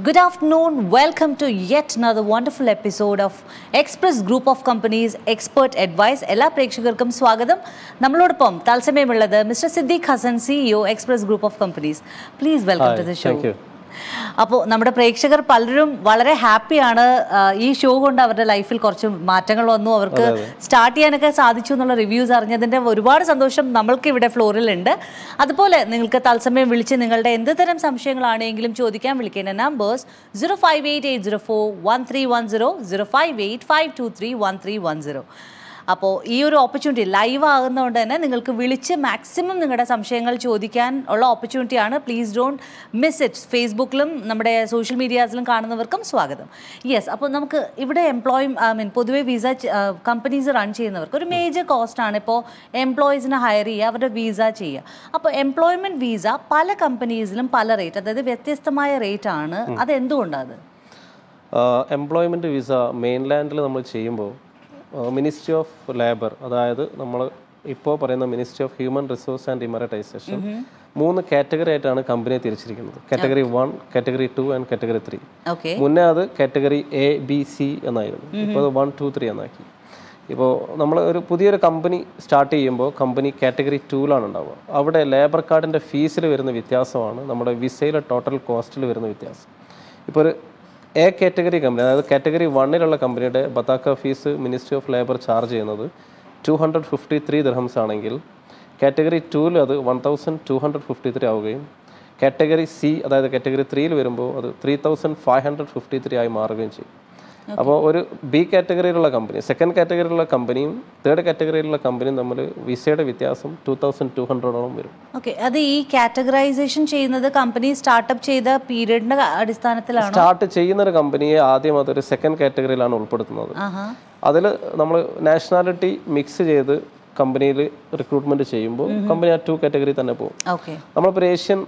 Good afternoon. Welcome to yet another wonderful episode of Express Group of Companies Expert Advice. എല്ലാ പ്രേക്ഷകർക്കും സ്വാഗതം നമ്മളോടൊപ്പം തത്സമയമുള്ളത് Mister Siddique Hassan CEO Express group of companies please welcome to the show thank you. അപ്പോൾ നമ്മുടെ പ്രേക്ഷകർ പലരും വളരെ ഹാപ്പിയാണ് ഈ ഷോ കൊണ്ട് അവരുടെ ലൈഫിൽ കുറച്ച് മാറ്റങ്ങൾ വന്നു അവർക്ക് സ്റ്റാർട്ട് ചെയ്യാനൊക്കെ സാധിച്ചു എന്നുള്ള റിവ്യൂസ് അറിഞ്ഞതിൻ്റെ ഒരുപാട് സന്തോഷം നമ്മൾക്ക് ഇവിടെ ഫ്ലോറിലുണ്ട് അതുപോലെ നിങ്ങൾക്ക് തത്സമയം വിളിച്ച് നിങ്ങളുടെ എന്ത് തരം സംശയങ്ങളാണെങ്കിലും ചോദിക്കാൻ വിളിക്കേണ്ട numbers zero five eight eight zero four one three one zero zero five eight five two three one three one zero അപ്പോൾ ഈ ഒരു ഓപ്പർച്യൂണിറ്റി ലൈവ് ആകുന്നതുകൊണ്ട് തന്നെ നിങ്ങൾക്ക് വിളിച്ച് മാക്സിമം നിങ്ങളുടെ സംശയങ്ങൾ ചോദിക്കാൻ ഉള്ള ഓപ്പർച്യൂണിറ്റിയാണ് പ്ലീസ് ഡോണ്ട് മിസ് ഇറ്റ് ഫേസ്ബുക്കിലും നമ്മുടെ സോഷ്യൽ മീഡിയാസിലും കാണുന്നവർക്കും സ്വാഗതം യെസ് അപ്പോൾ നമുക്ക് ഇവിടെ എംപ്ലോയി ഐ മീൻ പൊതുവേ വിസ കമ്പനീസ് റൺ ചെയ്യുന്നവർക്ക് ഒരു മേജർ കോസ്റ്റ് ആണ് ഇപ്പോൾ എംപ്ലോയീസിനെ ഹയർ ചെയ്യുക അവരുടെ വിസ ചെയ്യുക അപ്പോൾ എംപ്ലോയ്മെൻറ്റ് വിസ പല കമ്പനീസിലും പല റേറ്റ് അതായത് വ്യത്യസ്തമായ റേറ്റ് ആണ് അത് എന്തുകൊണ്ടാണ് എംപ്ലോയ്മെൻറ്റ് വിസ മെയിൻലാൻഡിൽ നമ്മൾ ചെയ്യുമ്പോൾ മിനിസ്ട്രി ഓഫ് ലേബർ അതായത് നമ്മൾ ഇപ്പോൾ പറയുന്ന ministry of human resource and Emiratisation മൂന്ന് കാറ്റഗറി ആയിട്ടാണ് കമ്പനിയെ തിരിച്ചിരിക്കുന്നത് category one category two and category three okay മുന്നേ അത് കാറ്റഗറി എ ബി സി എന്നായിരുന്നു ഇപ്പോൾ അത് വൺ ടു ത്രീ എന്നാക്കി ഇപ്പോൾ നമ്മൾ ഒരു പുതിയൊരു കമ്പനി സ്റ്റാർട്ട് ചെയ്യുമ്പോൾ കമ്പനി കാറ്റഗറി ടൂലാണ് ഉണ്ടാവുക അവിടെ ലേബർ കാർഡിൻ്റെ ഫീസിൽ വരുന്ന വ്യത്യാസമാണ് നമ്മുടെ വിസയിലെ ടോട്ടൽ കോസ്റ്റിൽ വരുന്ന വ്യത്യാസം ഇപ്പോൾ ഒരു എ കാറ്റഗറി കമ്പനി അതായത് കാറ്റഗറി വണ്ണിലുള്ള കമ്പനിയുടെ ബത്താക്ക fees ministry of labour charge ചെയ്യുന്നത് two hundred fifty three dirhams ആണെങ്കിൽ കാറ്റഗറി ടൂവിൽ അത് one thousand two hundred fifty three ആവുകയും കാറ്റഗറി സി അതായത് കാറ്റഗറി ത്രീയിൽ വരുമ്പോൾ അത് three thousand five hundred fifty three ആയി മാറുകയും ചെയ്യും അപ്പോൾ ഒരു ബി കാറ്റഗറിയിലുള്ള കമ്പനി സെക്കൻഡ് കാറ്റഗറിയിലുള്ള കമ്പനിയും തേർഡ് കാറ്റഗറിയിലുള്ള കമ്പനിയും തമ്മിൽ വിസയുടെ വ്യത്യാസം ടു തൗസൻഡ് ടു ഹൺഡ്രഡോളം വരും ഓക്കെ അത് ഈ കാറ്റഗറൈസേഷൻ ചെയ്യുന്നത് കമ്പനി സ്റ്റാർട്ടപ്പ് ചെയ്ത പീരീഡിന്റെ അടിസ്ഥാനത്തിലാണോ സ്റ്റാർട്ട് ചെയ്യുന്ന ഒരു കമ്പനിയെ ആദ്യം അതൊരു സെക്കൻഡ് കാറ്റഗറിയിലാണ് ഉൾപ്പെടുത്തുന്നത് ആഹാ അതിൽ നമ്മൾ നാഷണാലിറ്റി മിക്സ് ചെയ്ത് കമ്പനിയിൽ റിക്രൂട്ട്മെന്റ് ചെയ്യുമ്പോൾ കമ്പനി ആ ടു കാറ്റഗറി തന്നെ പോകും ഓക്കെ നമ്മളിപ്പോൾ ഒരു ഏഷ്യൻ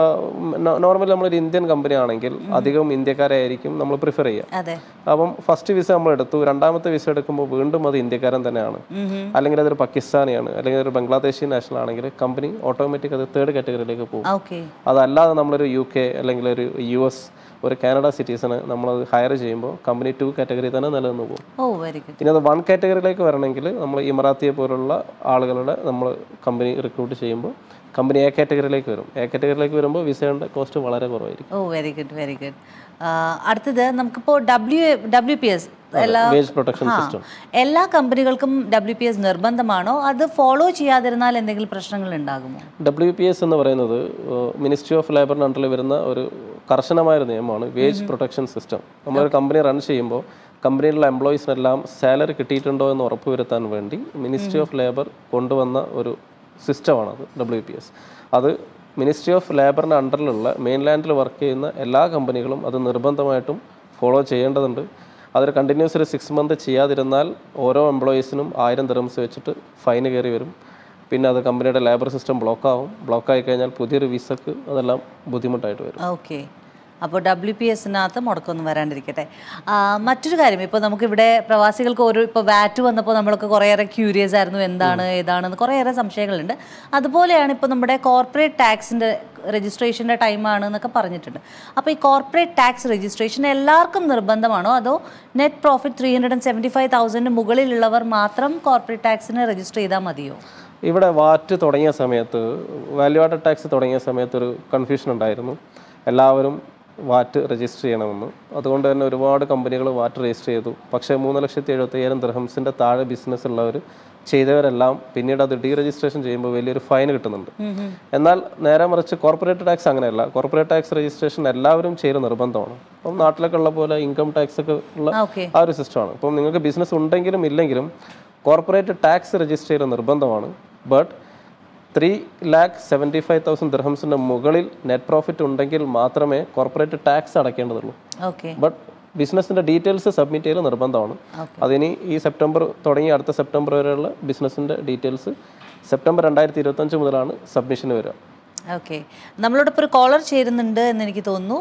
നോർമലി നമ്മളൊരു ഇന്ത്യൻ കമ്പനി ആണെങ്കിൽ അധികം ഇന്ത്യക്കാരായിരിക്കും നമ്മൾ പ്രിഫർ ചെയ്യുക അതെ അപ്പം ഫസ്റ്റ് വിസ നമ്മൾ എടുത്തു രണ്ടാമത്തെ വിസ എടുക്കുമ്പോൾ വീണ്ടും അത് ഇന്ത്യക്കാരൻ തന്നെയാണ് അല്ലെങ്കിൽ അതൊരു പാകിസ്ഥാനിയാണ് അല്ലെങ്കിൽ ഒരു ബംഗ്ലാദേശി നാഷണൽ ആണെങ്കിൽ കമ്പനി ഓട്ടോമാറ്റിക് അത് തേർഡ് കാറ്റഗറിയിലേക്ക് പോകും ഓക്കെ അതല്ലാതെ നമ്മളൊരു യു കെ അല്ലെങ്കിൽ ഒരു യു എസ് ഒരു കാനഡ സിറ്റീസണ് നമ്മളത് ഹയർ ചെയ്യുമ്പോൾ കമ്പനി ടു കാറ്റഗറി തന്നെ നിലനിന്ന് പോകും ഓ വെരി ഗുഡ് ഇനി അത് വൺ കാറ്റഗറിയിലേക്ക് വരണമെങ്കിൽ നമ്മൾ ഇമറാത്തിയെ പോലുള്ള ആളുകളുടെ നമ്മൾ കമ്പനി റിക്രൂട്ട് ചെയ്യുമ്പോൾ കമ്പനി എ കാറ്റഗറിയിലേക്ക് വരും എ കാറ്റഗറിയിലേക്ക് വരുമ്പോൾ വിസയുടെ കോസ്റ്റ് വളരെ കുറവായിരിക്കും oh very good very good അടുത്തത് നമുക്കിപ്പോൾ ഡബ്ല്യു ഡബ്ല്യു പി എസ് എല്ലാ വേജ് പ്രൊട്ടക്ഷൻ ആ, സിസ്റ്റം എല്ലാ കമ്പനികൾക്കും ഡബ്ല്യു പി എസ് നിർബന്ധമാണോ അത് ഫോളോ ചെയ്യാതിരുന്നാൽ എന്തെങ്കിലും പ്രശ്നങ്ങൾ ഉണ്ടാകുമോ ഡബ്ല്യു പി എസ് എന്ന് പറയുന്നത് മിനിസ്ട്രി ഓഫ് ലേബറിന് അണ്ടറിൽ വരുന്ന ഒരു കർശനമായ ഒരു നിയമമാണ് വേജ് പ്രൊട്ടക്ഷൻ സിസ്റ്റം നമ്മളൊരു കമ്പനി റൺ ചെയ്യുമ്പോൾ കമ്പനിയിലുള്ള എംപ്ലോയീസിനെല്ലാം സാലറി കിട്ടിയിട്ടുണ്ടോ എന്ന് ഉറപ്പുവരുത്താൻ വേണ്ടി മിനിസ്ട്രി ഓഫ് ലേബർ കൊണ്ടുവന്ന ഒരു സിസ്റ്റമാണത് ഡബ്ല്യു പി എസ് അത് മിനിസ്ട്രി ഓഫ് ലേബറിൻ്റെ അണ്ടറിലുള്ള മെയിൻലാൻഡിൽ വർക്ക് ചെയ്യുന്ന എല്ലാ കമ്പനികളും അത് നിർബന്ധമായിട്ടും ഫോളോ ചെയ്യേണ്ടതുണ്ട് അതൊരു കണ്ടിന്യൂസ് ഒരു സിക്സ് മന്ത് ചെയ്യാതിരുന്നാൽ ഓരോ എംപ്ലോയീസിനും ആയിരം ദിറംസ് വെച്ചിട്ട് ഫൈൻ കയറി വരും പിന്നെ അത് കമ്പനിയുടെ ലേബർ സിസ്റ്റം ബ്ലോക്ക് ആവും ബ്ലോക്ക് ആയി കഴിഞ്ഞാൽ പുതിയൊരു വിസക്ക് അതെല്ലാം ബുദ്ധിമുട്ടായിട്ട് വരും ഓക്കെ അപ്പോൾ ഡബ്ല്യു പി എസിനകത്ത് മുടക്കമൊന്നും വരാണ്ടിരിക്കട്ടെ ആ, മറ്റൊരു കാര്യം ഇപ്പോൾ നമുക്കിവിടെ പ്രവാസികൾക്ക് ഒരു ഇപ്പോൾ വാറ്റ് വന്നപ്പോൾ നമ്മളൊക്കെ കുറേയേറെ ക്യൂരിയസ് ആയിരുന്നു എന്താണ് ഏതാണെന്ന് കുറേയേറെ സംശയങ്ങളുണ്ട് അതുപോലെയാണ് ഇപ്പോൾ നമ്മുടെ കോർപ്പറേറ്റ് ടാക്സിൻ്റെ രജിസ്ട്രേഷൻ്റെ ടൈമാണ് എന്നൊക്കെ പറഞ്ഞിട്ടുണ്ട് അപ്പോൾ ഈ കോർപ്പറേറ്റ് ടാക്സ് രജിസ്ട്രേഷൻ എല്ലാവർക്കും നിർബന്ധമാണോ അതോ net profit three hundred and seventy five തൗസൻഡിന് മുകളിലുള്ളവർ മാത്രം കോർപ്പറേറ്റ് ടാക്സിന് രജിസ്റ്റർ ചെയ്താൽ മതിയോ ഇവിടെ വാറ്റ് തുടങ്ങിയ സമയത്ത് വാല്യൂ ആഡഡ് ടാക്സ് തുടങ്ങിയ സമയത്ത് ഒരു കൺഫ്യൂഷൻ ഉണ്ടായിരുന്നു എല്ലാവരും വാറ്റ് രജിസ്റ്റർ ചെയ്യണമെന്ന് അതുകൊണ്ട് തന്നെ ഒരുപാട് കമ്പനികൾ വാറ്റ് രജിസ്റ്റർ ചെയ്തു പക്ഷേ മൂന്ന് ലക്ഷത്തി എഴുപത്തി അയ്യായിരം ദർഹംസിൻ്റെ താഴെ ബിസിനസ് ഉള്ളവർ ചെയ്തവരെല്ലാം പിന്നീട് അത് ഡീ രജിസ്ട്രേഷൻ ചെയ്യുമ്പോൾ വലിയൊരു ഫൈൻ കിട്ടുന്നുണ്ട് എന്നാൽ നേരെ മറിച്ച് കോർപ്പറേറ്റ് ടാക്സ് അങ്ങനെയല്ല കോർപ്പറേറ്റ് ടാക്സ് രജിസ്ട്രേഷൻ എല്ലാവരും ചെയ്യുന്ന നിർബന്ധമാണ് അപ്പം നാട്ടിലൊക്കെ ഉള്ള പോലെ ഇൻകം ടാക്സ് ഒക്കെ ഉള്ള ഓക്കെ ആ ഒരു സിസ്റ്റമാണ് ഇപ്പം നിങ്ങൾക്ക് ബിസിനസ് ഉണ്ടെങ്കിലും ഇല്ലെങ്കിലും കോർപ്പറേറ്റ് ടാക്സ് രജിസ്റ്റർ ചെയ്യൽ നിർബന്ധമാണ് but three lakh seventy five thousand ദിർഹംസിൻ്റെ മുകളിൽ നെറ്റ് പ്രോഫിറ്റ് ഉണ്ടെങ്കിൽ മാത്രമേ കോർപ്പറേറ്റ് ടാക്സ് അടയ്ക്കേണ്ടതുള്ളൂ ഓക്കെ ബട്ട് ബിസിനസ്സിൻ്റെ ഡീറ്റെയിൽസ് സബ്മിറ്റ് ചെയ്യൽ നിർബന്ധമാണ് അതിനി ഈ സെപ്റ്റംബർ തുടങ്ങി അടുത്ത സെപ്റ്റംബർ വരെയുള്ള ബിസിനസ്സിൻ്റെ ഡീറ്റെയിൽസ് സെപ്റ്റംബർ രണ്ടായിരത്തി ഇരുപത്തഞ്ച് മുതലാണ് സബ്മിഷന് വരിക ഓക്കെ നമ്മളോടൊപ്പം ഒരു കോളർ ചേരുന്നുണ്ട് എന്ന് എനിക്ക് തോന്നുന്നു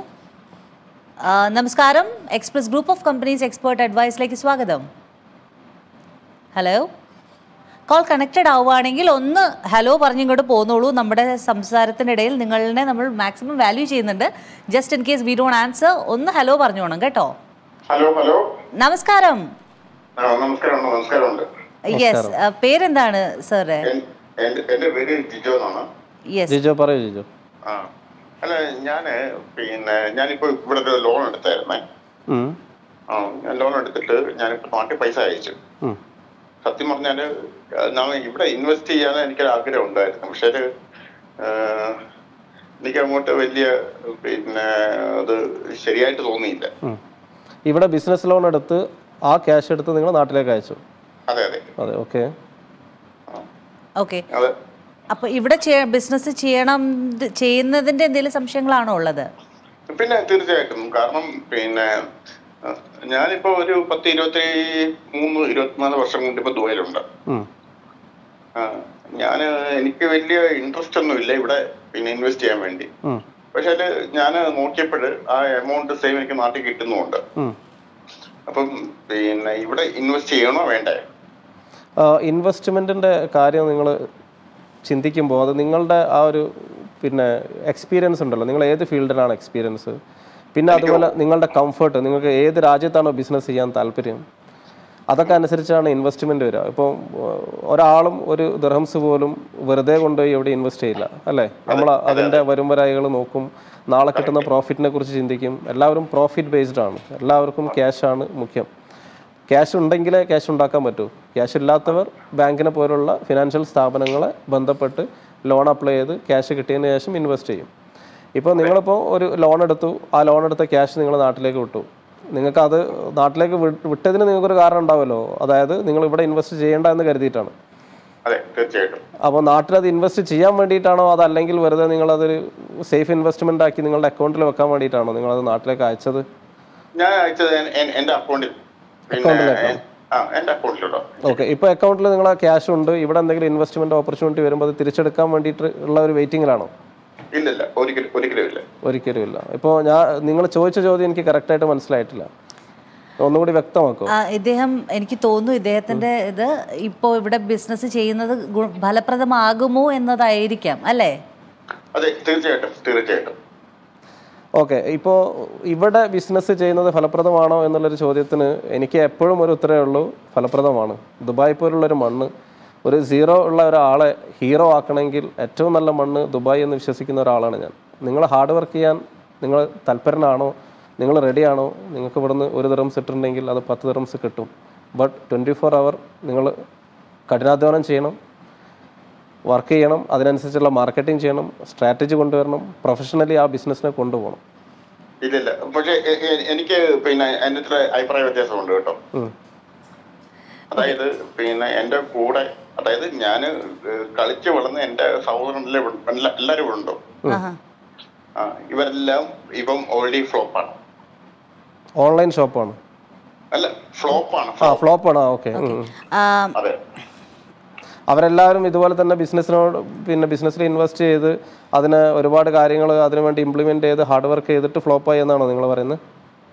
ആ, നമസ്കാരം Express group of companies expert അഡ്വൈസിലേക്ക് സ്വാഗതം ഹലോ കോൾ കണക്റ്റഡ് ആവുകയാണെങ്കിൽ ഒന്ന് ഹലോ പറഞ്ഞിങ്ങോട്ട് പോന്നോളൂ നമ്മുടെ സംസാരത്തിനിടയിൽ നിങ്ങളെ നമ്മൾ മാക്സിമം വാല്യൂ ചെയ്യുന്നുണ്ട് just in case we don't answer ഒന്ന് ഹലോ പറഞ്ഞോണം കേട്ടോ ഹലോ ഹലോ നമസ്കാരം ആ നമസ്കാരം നമസ്കാരമുണ്ട് യെസ് പേരെന്താണ് സാറ് എൻ- എന്റെ എന്റെ പേര് ജിജോ എന്നാണ് യെസ് ജിജോ പറയൂ ജിജോ ആ അല്ല ഞാന് പിന്നെ ഞാനിപ്പോ ഇവിടെ ഒരു ലോൺ എടുത്തായിരുന്നേ ഉം. ആ ഞാൻ ലോൺ എടുത്തിട്ട് ഞാനിപ്പോ നാട്ടിൽ പൈസ അയച്ചു ഉം. സത്യം പറഞ്ഞാല് ഞാൻ ഇവിടെ ഇൻവെസ്റ്റ് ചെയ്യാൻ എനിക്കൊരു ആഗ്രഹം ഉണ്ടായിരുന്നു പക്ഷെ അത് എനിക്ക് അങ്ങോട്ട് വലിയ പിന്നെ അത് ശരിയായിട്ട് തോന്നിയില്ല ഉം. ഇവിടെ ബിസിനസ് ലോൺ എടുത്ത് ആ ക്യാഷ് എടുത്ത് നിങ്ങൾ നാട്ടിലേക്ക് അയച്ചു അതെ അതെ അതെ ഓക്കെ ഓക്കെ അതെ അപ്പൊ ഇവിടെ ബിസിനസ് ചെയ്യണം ചെയ്യുന്നതിന്റെ എന്തെങ്കിലും സംശയങ്ങളാണോ ഉള്ളത് പിന്നെ തീർച്ചയായിട്ടും കാരണം പിന്നെ അഹ് ഞാനിപ്പോ ഒരു പത്ത് ഇരുപത്തി മൂന്ന് ഇരുപത്തിനാല് വർഷം കൊണ്ട് ഇപ്പൊ ദുബായിലുണ്ട് ഞാൻ എനിക്ക് വലിയ ഇൻട്രസ്റ്റ് ഒന്നും ഇല്ല ഇവിടെ പിന്നെ ഇൻവെസ്റ്റ് ചെയ്യാൻ വേണ്ടി പക്ഷെ അത് ഞാൻ നോക്കിയപ്പോൾ ആ എമൗണ്ട് സെയിം എനിക്ക് നാട്ടിൽ കിട്ടുന്നുമുണ്ട് അപ്പം പിന്നെ ഇവിടെ ഇൻവെസ്റ്റ് ചെയ്യണോ വേണ്ടേ ഇൻവെസ്റ്റ്മെൻറ്റിൻ്റെ കാര്യം നിങ്ങൾ ചിന്തിക്കുമ്പോൾ അത് നിങ്ങളുടെ ആ ഒരു പിന്നെ എക്സ്പീരിയൻസ് ഉണ്ടല്ലോ നിങ്ങൾ ഏത് ഫീൽഡിലാണ് എക്സ്പീരിയൻസ് പിന്നെ അതുപോലെ നിങ്ങളുടെ കംഫർട്ട് നിങ്ങൾക്ക് ഏത് രാജ്യത്താണോ ബിസിനസ് ചെയ്യാൻ താല്പര്യം അതൊക്കെ അനുസരിച്ചാണ് ഇൻവെസ്റ്റ്മെന്റ് വരിക ഇപ്പോൾ ഒരാളും ഒരു ദർഹംസ് പോലും വെറുതെ കൊണ്ടുപോയി എവിടെ ഇൻവെസ്റ്റ് ചെയ്യില്ല അല്ലേ നമ്മൾ അതിൻ്റെ വരുംവരായികൾ നോക്കും നാളെ കിട്ടുന്ന പ്രോഫിറ്റിനെ കുറിച്ച് ചിന്തിക്കും എല്ലാവരും പ്രോഫിറ്റ് ബേസ്ഡ് ആണ് എല്ലാവർക്കും ക്യാഷ് ആണ് മുഖ്യം ക്യാഷ് ഉണ്ടെങ്കിലേ ക്യാഷ് ഉണ്ടാക്കാൻ പറ്റൂ ക്യാഷ് ഇല്ലാത്തവർ ബാങ്കിനെ പോലുള്ള ഫിനാൻഷ്യൽ സ്ഥാപനങ്ങളെ ബന്ധപ്പെട്ട് ലോൺ അപ്ലൈ ചെയ്ത് ക്യാഷ് കിട്ടിയതിന് ശേഷം ഇൻവെസ്റ്റ് ചെയ്യും ഇപ്പോൾ നിങ്ങളിപ്പോൾ ഒരു ലോൺ എടുത്തു ആ ലോൺ എടുത്ത ക്യാഷ് നിങ്ങൾ നാട്ടിലേക്ക് വിട്ടു നിങ്ങൾക്ക് അത് നാട്ടിലേക്ക് വി- വിട്ടതിന് നിങ്ങൾക്കൊരു കാരണം ഉണ്ടാവുമല്ലോ അതായത് നിങ്ങൾ ഇവിടെ ഇൻവെസ്റ്റ് ചെയ്യേണ്ട എന്ന് കരുതിയിട്ടാണ് അതെ തീർച്ചയായിട്ടും അപ്പോൾ നാട്ടിൽ അത് ഇൻവെസ്റ്റ് ചെയ്യാൻ വേണ്ടിയിട്ടാണോ അതല്ലെങ്കിൽ വെറുതെ നിങ്ങളതൊരു സേഫ് ഇൻവെസ്റ്റ്മെന്റ് ആക്കി നിങ്ങളുടെ അക്കൗണ്ടിൽ വെക്കാൻ വേണ്ടിയിട്ടാണോ നിങ്ങളത് നാട്ടിലേക്ക് അയച്ചത് ഞാൻ അയച്ചത് എൻ- എൻ- എന്റെ അക്കൗണ്ടിൽ പിന്നെ ആ എന്റെ അക്കൗണ്ടിലുണ്ടോ ഓക്കെ ഇപ്പോൾ അക്കൗണ്ടിൽ നിങ്ങളെ ക്യാഷ് ഉണ്ട് ഇവിടെ എന്തെങ്കിലും ഇൻവെസ്റ്റ്മെന്റ് ഓപ്പർച്യൂണിറ്റി വരുമ്പോൾ അത് തിരിച്ചെടുക്കാൻ വേണ്ടിയിട്ട് ഉള്ള ഒരു വെയിറ്റിംഗിലാണോ ഇല്ലില്ല ഒരിക്കലും ഒരിക്കലും ഇല്ല ഒരിക്കലും ഇല്ല ഇപ്പോൾ ഞാൻ നിങ്ങൾ ചോദിച്ച ചോദ്യം എനിക്ക് കറക്റ്റായിട്ട് മനസ്സിലായിട്ടില്ല ഒന്നുകൂടി വ്യക്തമാക്കോ ആ, ഇദ്ദേഹം എനിക്ക് തോന്നുന്നു ഇദ്ദേഹത്തിന്റെ ഇത് ഇപ്പോൾ ഇവിടെ ബിസിനസ് ചെയ്യുന്നത് ഗു- ഫലപ്രദമാകുമോ എന്നതായിരിക്കാം അല്ലേ അതെ തീർച്ചയായിട്ടും തീർച്ചയായിട്ടും ഓക്കെ ഇപ്പോൾ ഇവിടെ ബിസിനസ് ചെയ്യുന്നത് ഫലപ്രദമാണോ എന്നുള്ളൊരു ചോദ്യത്തിന് എനിക്ക് എപ്പോഴും ഒരു ഉത്തരവേ ഉള്ളൂ ഫലപ്രദമാണ് ദുബായ് പോലുള്ളൊരു മണ്ണ് ഒരു സീറോ ഉള്ള ഒരാളെ ഹീറോ ആക്കണമെങ്കിൽ ഏറ്റവും നല്ല മണ്ണ് ദുബായ് എന്ന് വിശ്വസിക്കുന്ന ഒരാളാണ് ഞാൻ നിങ്ങൾ ഹാർഡ് വർക്ക് ചെയ്യാൻ നിങ്ങൾ തൽപരനാണോ നിങ്ങൾ റെഡിയാണോ നിങ്ങൾക്ക് ഇവിടുന്ന് ഒരു ദിറംസ് ഇട്ടിട്ടുണ്ടെങ്കിൽ അത് പത്ത് ദിറംസ് കിട്ടും ബട്ട് ട്വൻറ്റി ഫോർ അവർ നിങ്ങൾ കഠിനാധ്വാനം ചെയ്യണം വർക്ക് ചെയ്യണം അതിനനുസരിച്ചുള്ള മാർക്കറ്റിംഗ് ചെയ്യണം സ്ട്രാറ്റജി കൊണ്ടുവരണം പ്രൊഫഷണലി ആ ബിസിനസ്സിനെ കൊണ്ടുപോകണം ഇല്ലില്ല പക്ഷെ എ- എ- എനിക്ക് പിന്നെ എന്റെ ഇത്ര അഭിപ്രായ വ്യത്യാസമുണ്ട് കേട്ടോ ഉം. അതായത് പിന്നെ എന്റെ കൂടെ അതായത് ഞാൻ കളിച്ച് വളർന്ന എന്റെ സഹോദരനിലെ എല്ലാവരും ഇവിടെ ഉണ്ടോ ആഹാ. ആ, ഇവരെല്ലാം ഇപ്പം ഓൾറെഡി ഫ്ലോപ്പാണ് ഓൺലൈൻ ഷോപ്പാണ് അല്ല ഫ്ലോപ്പാണ് ആ ഫ്ലോപ്പാണ് ആ ഓക്കെ ആ, അതെ അവരെല്ലാവരും ഇതുപോലെ തന്നെ ബിസിനസ്സിനോട് പിന്നെ ബിസിനസ്സിൽ ഇൻവെസ്റ്റ് ചെയ്ത് അതിന് ഒരുപാട് കാര്യങ്ങൾ അതിനു വേണ്ടി ഇംപ്ലിമെന്റ് ചെയ്ത് ഹാർഡ് വർക്ക് ചെയ്തിട്ട് ഫ്ലോപ്പായി എന്നാണോ നിങ്ങൾ പറയുന്നത്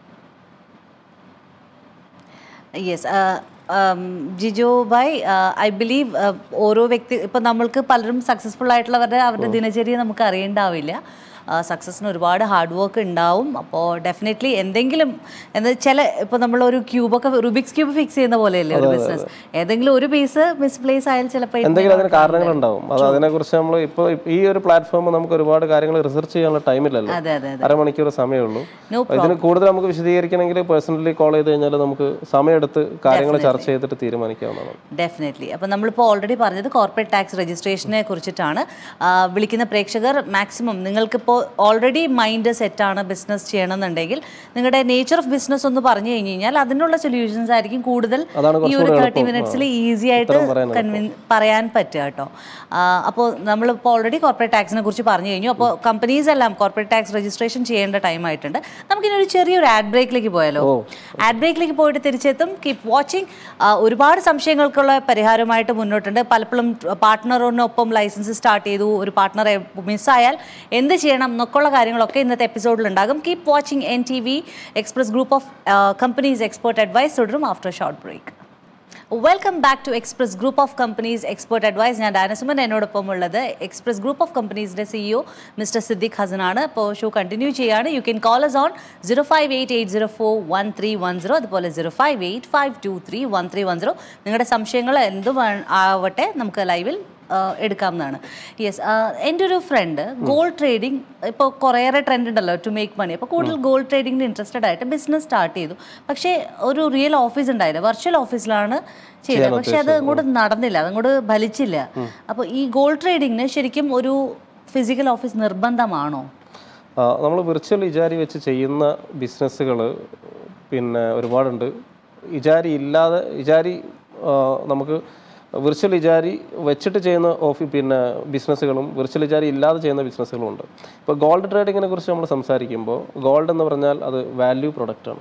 യെസ് ജിജോ ഭായ് ഐ ബിലീവ് ഓരോ വ്യക്തി ഇപ്പം നമ്മൾക്ക് പലരും സക്സസ്ഫുൾ ആയിട്ടുള്ളവരുടെ അവരുടെ ദിനചര്യ നമുക്ക് അറിയേണ്ടാവില്ല സക്സസ്സിന് ഒരുപാട് ഹാർഡ് വർക്ക് ഉണ്ടാവും അപ്പോൾ ഡെഫിനറ്റ്ലി എന്തെങ്കിലും എന്താ ചില ഇപ്പോൾ നമ്മളൊരു ക്യൂബൊക്കെ റുബിക്സ് ക്യൂബ് ഫിക്സ് ചെയ്യുന്ന പോലെയല്ലേ ഒരു ബിസിനസ് ഏതെങ്കിലും ഒരു പീസ് മിസ്പ്ലേസ് ആയാൽ ചിലപ്പോൾ എന്തെങ്കിലും അതിന് കാരണങ്ങളുണ്ടാവും അത് അതിനെക്കുറിച്ച് നമ്മൾ ഇപ്പോൾ ഈ ഒരു പ്ലാറ്റ്ഫോം നമുക്ക് ഒരുപാട് കാര്യങ്ങൾ റിസർച്ച് ചെയ്യാനുള്ള ടൈമില്ലല്ലോ അതെ അതെ അതെ അരമണിക്കൂർ സമയമുള്ളൂ No ഇതിന് കൂടുതൽ നമുക്ക് വിശദീകരിക്കണമെങ്കിൽ പേഴ്സണലി കോൾ ചെയ്ത് കഴിഞ്ഞാൽ നമുക്ക് സമയമെടുത്ത് കാര്യങ്ങൾ ചർച്ച ചെയ്തിട്ട് തീരുമാനിക്കാവുന്നതാണ് ഡെഫിനറ്റ്ലി അപ്പോൾ നമ്മളിപ്പോൾ ഓൾറെഡി പറഞ്ഞത് കോർപ്പറേറ്റ് ടാക്സ് രജിസ്ട്രേഷനെ കുറിച്ചിട്ടാണ് ആ, വിളിക്കുന്ന പ്രേക്ഷകർ മാക്സിമം നിങ്ങൾക്കിപ്പോൾ ഓൾറെഡി മൈൻഡ് സെറ്റാണ് ബിസിനസ് ചെയ്യണമെന്നുണ്ടെങ്കിൽ നിങ്ങളുടെ നേച്ചർ ഓഫ് ബിസിനസ് ഒന്ന് പറഞ്ഞു കഴിഞ്ഞ് കഴിഞ്ഞാൽ അതിനുള്ള സൊല്യൂഷൻസ് ആയിരിക്കും കൂടുതൽ അതാണ് ഈ ഒരു തേർട്ടി മിനിറ്റ്സിൽ ഈസി ആയിട്ട് കൺവിൻ പറയാൻ പറ്റുക കേട്ടോ അപ്പോൾ നമ്മളിപ്പോൾ ഓൾറെഡി കോർപ്പറേറ്റ് ടാക്സിനെ കുറിച്ച് പറഞ്ഞു കഴിഞ്ഞു അപ്പോൾ കമ്പനീസ് എല്ലാം കോർപ്പറേറ്റ് ടാക്സ് രജിസ്ട്രേഷൻ ചെയ്യേണ്ട ടൈം ആയിട്ടുണ്ട് നമുക്കിനി ഒരു ചെറിയൊരു ആഡ് ബ്രേക്കിലേക്ക് പോയാലോ ആഡ് ബ്രേക്കിലേക്ക് പോയിട്ട് തിരിച്ചെത്തും കീപ് വാച്ചിങ് ഒരുപാട് സംശയങ്ങൾക്കുള്ള പരിഹാരമായിട്ട് മുന്നോട്ടുണ്ട് പലപ്പോഴും പാർട്ട്ണറിനൊപ്പം ലൈസൻസ് സ്റ്റാർട്ട് ചെയ്തു ഒരു പാർട്ട്ണറെ മിസ്സായാൽ എന്ത് ചെയ്യണം എന്നൊക്കെയുള്ള കാര്യങ്ങളൊക്കെ ഇന്നത്തെ എപ്പിസോഡിൽ ഉണ്ടാകും keep watching N T V Express group of companies expert advice തുടരും after short break welcome back to Express group of companies expert advice ഞാൻ ഡാനസുമൻ എന്നോടൊപ്പം ഉള്ളത് എക്സ്പ്രസ് ഗ്രൂപ്പ് ഓഫ് കമ്പനീസിന്റെ സിഇഒ മിസ്റ്റർ സിദ്ദിഖ് ഹസനാണ് അപ്പോൾ ഷോ കണ്ടിന്യൂ ചെയ്യാണ് you can call us on zero five eight eight zero four one three one zero അതുപോലെ zero five eight five two three one three one zero നിങ്ങളുടെ സംശയങ്ങൾ എന്തും ആവട്ടെ നമുക്ക് ലൈവിൽ എടുക്കാവുന്നതാണ് യെസ് എൻ്റെ ഒരു ഫ്രണ്ട് ഗോൾഡ് ട്രേഡിംഗ് ഇപ്പോൾ കുറേയേറെ ട്രെൻഡ് ഉണ്ടല്ലോ ടു മേക്ക് മണി അപ്പോൾ കൂടുതൽ ഗോൾഡ് ട്രേഡിങ്ങിന് ഇൻട്രസ്റ്റഡ് ആയിട്ട് ബിസിനസ് സ്റ്റാർട്ട് ചെയ്തു പക്ഷേ ഒരു റിയൽ ഓഫീസ് ഉണ്ടായില്ല വെർച്വൽ ഓഫീസിലാണ് ചെയ്തത് പക്ഷേ അത് അങ്ങോട്ട് നടന്നില്ല അതങ്ങോട്ട് ഫലിച്ചില്ല അപ്പോൾ ഈ ഗോൾഡ് ട്രേഡിങ്ങിന് ശരിക്കും ഒരു ഫിസിക്കൽ ഓഫീസ് നിർബന്ധമാണോ നമ്മൾ വിർച്വൽ ഇജാരി വെച്ച് ചെയ്യുന്ന ബിസിനസ്സുകൾ പിന്നെ ഒരുപാടുണ്ട് ഇജാരി ഇല്ലാതെ ഇജാരി ആ, നമുക്ക് വിർച്വൽ ഇജാരി വെച്ചിട്ട് ചെയ്യുന്ന ഓഫി പിന്നെ ബിസിനസ്സുകളും വിർച്വൽ ഇജാരി ഇല്ലാതെ ചെയ്യുന്ന ബിസിനസ്സുകളും ഉണ്ട് ഇപ്പോൾ ഗോൾഡ് ട്രേഡിങ്ങിനെ കുറിച്ച് നമ്മൾ സംസാരിക്കുമ്പോൾ ഗോൾഡ് എന്ന് പറഞ്ഞാൽ അത് വാല്യൂ പ്രൊഡക്റ്റാണ്